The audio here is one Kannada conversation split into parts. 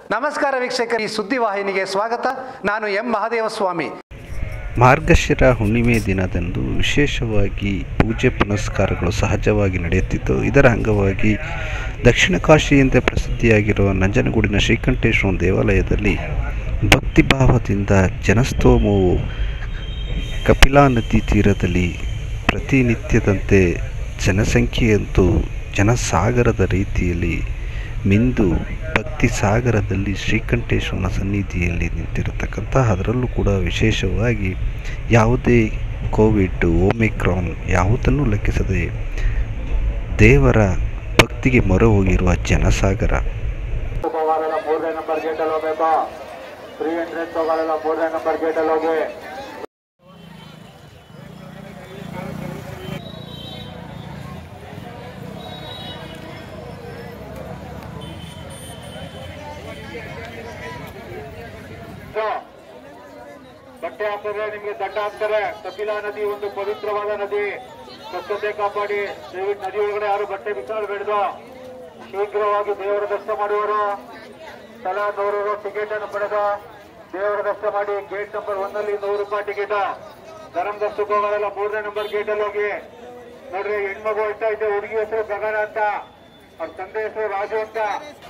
ನಮಸ್ಕಾರ ವೀಕ್ಷಕರು ಈ ಸುದ್ದಿವಾಹಿನಿಗೆ ಸ್ವಾಗತ ನಾನು ಎಂ ಮಹಾದೇವಸ್ವಾಮಿ ಮಾರ್ಗಶಿರ ಹುಣ್ಣಿಮೆ ದಿನದಂದು ವಿಶೇಷವಾಗಿ ಪೂಜೆ ಪುನಸ್ಕಾರಗಳು ಸಹಜವಾಗಿ ನಡೆಯುತ್ತಿದ್ದು ಇದರ ಅಂಗವಾಗಿ ದಕ್ಷಿಣ ಕಾಶಿಯಂತೆ ಪ್ರಸಿದ್ಧಿಯಾಗಿರುವ ನಂಜನಗೂಡಿನ ಶ್ರೀಕಂಠೇಶ್ವರ ದೇವಾಲಯದಲ್ಲಿ ಭಕ್ತಿಭಾವದಿಂದ ಜನಸ್ತೋಮವು ಕಪಿಲಾ ನದಿ ತೀರದಲ್ಲಿ ಪ್ರತಿನಿತ್ಯದಂತೆ ಜನಸಂಖ್ಯೆಯಂತೂ ಜನಸಾಗರದ ರೀತಿಯಲ್ಲಿ ಮಿಂದು ಭಕ್ತಿ ಸಾಗರದಲ್ಲಿ ಶ್ರೀಕಂಠೇಶ್ವರನ ಸನ್ನಿಧಿಯಲ್ಲಿ ನಿಂತಿರತಕ್ಕಂಥ ಅದರಲ್ಲೂ ಕೂಡ ವಿಶೇಷವಾಗಿ ಯಾವುದೇ ಕೋವಿಡ್ ಓಮಿಕ್ರಾನ್ ಯಾವುದನ್ನು ಲೆಕ್ಕಿಸದೆ ದೇವರ ಭಕ್ತಿಗೆ ಮೊರೆ ಹೋಗಿರುವ ಜನಸಾಗರ ಹೋಗೋರೆಲ್ಲ ಮೂರನೇ ನಂಬರ್ ಗೇಟಲ್ಲಿ ಹೋಗ್ಬೇಕು ಫ್ರೀ ಎಂಟ್ರೆನ್ಸ್ ಹೋಗೋರೆಲ್ಲ ಮೂರನೇ ನಂಬರ್ ಗೇಟಲ್ಲಿ ಹೋಗಿ ಸೊ, ಬಟ್ಟೆ ಹಾಕಿದ್ರೆ ನಿಮ್ಗೆ ದಂಡ ಹಾಕ್ತಾರೆ ಕಪಿಲಾ ನದಿ ಒಂದು ಪವಿತ್ರವಾದ ನದಿ ಸ್ವಚ್ಛತೆ ಕಾಪಾಡಿ ದಯವಿಟ್ಟು ನದಿ ಒಳಗಡೆ ಯಾರು ಬಟ್ಟೆ ಬಿಸಾಡಬೇಡ್ದು ಶೀಘ್ರವಾಗಿ ದೇವರ ದರ್ಶನ ಮಾಡುವರು ತಲಾ ನೂರು ಟಿಕೆಟ್ ಅನ್ನು ಪಡೆದು ದೇವರ ದರ್ಶನ ಮಾಡಿ ಗೇಟ್ ನಂಬರ್ ಒಂದಲ್ಲಿ ನೂರು ರೂಪಾಯಿ ಟಿಕೆಟ್ ಧರ್ಮ ದರ್ಶನಕ್ಕೆ ಹೋಗೋರೆಲ್ಲ ಮೂರನೇ ನಂಬರ್ ಗೇಟ್ ಅಲ್ಲಿ ಹೋಗಿ ನೋಡ್ರಿ ಹೆಣ್ಮಗು ಇಷ್ಟ ಇದೆ ಹುಡುಗಿ ಹೆಸರು ಗಗನ ಅಂತ ಅವ್ರ ತಂದೆ ಹೆಸರು ರಾಜು ಅಂತ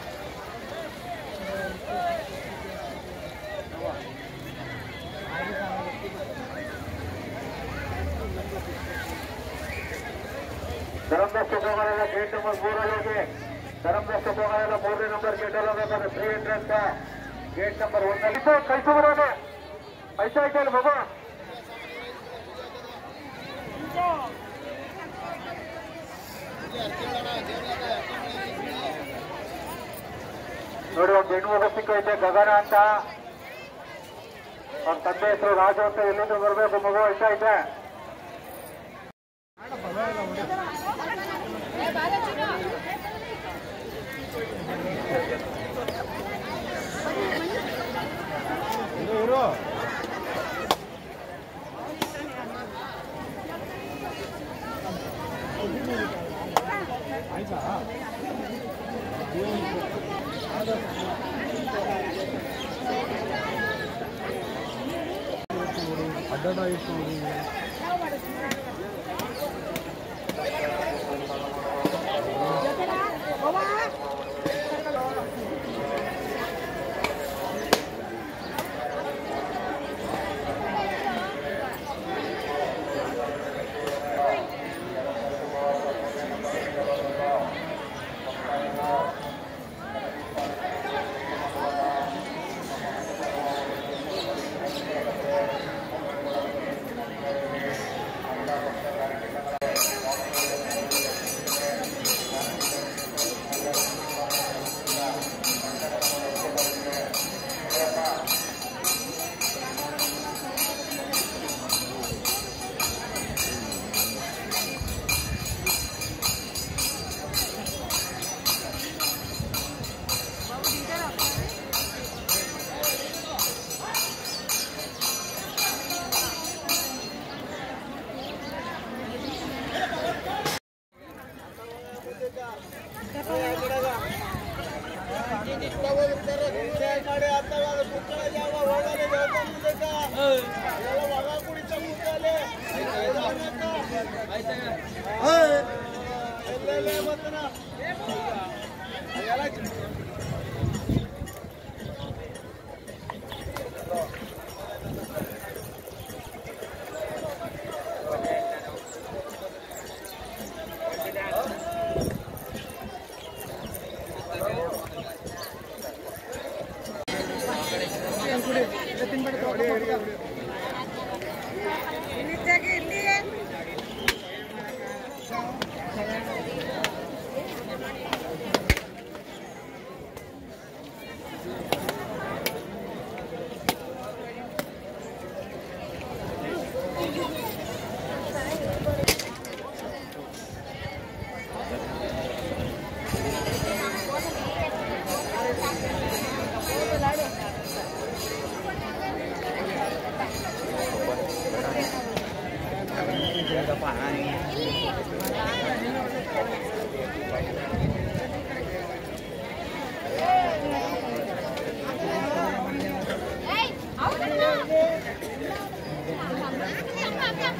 ಧರ್ಮದರ್ಶಕ ಹೋಗೋರೆಲ್ಲ ಗೇಟ್ ನಂಬರ್ ಮೂರಲ್ಲಿ ಹೋಗಿ ಧರ್ಮದರ್ಶಕ ಹೋಗೋರೆಲ್ಲ ಮೂರನೇ ನಂಬರ್ ಗೇಟ್ ಅಲ್ಲಿ ಹೋಗ್ಬೇಕಾದ್ರೆ ಫ್ರೀ ಎಂಟ್ರೆನ್ಸ್ ಗೇಟ್ ನಂಬರ್ ಒಂದಲ್ಲಿ ಕಳ್ಸಿ ಬರೋದು ಪೈಸಾ ಐತೆ ಮಗು ನೋಡಿ ಒಂದು ಹೆಣ್ಣು ಮಗು ಸಿಕ್ಕೈತೆ ಗಗನ ಅಂತ ಅವ್ರ ತಂದೆ ಹೆಸರು ರಾಜು ಅಂತ ಎಲ್ಲಿಂದ ಬರಬೇಕು ಮಗು ಐತಾ ಐತೆ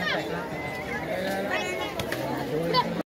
ತಗೊಳಕ್ಕೆ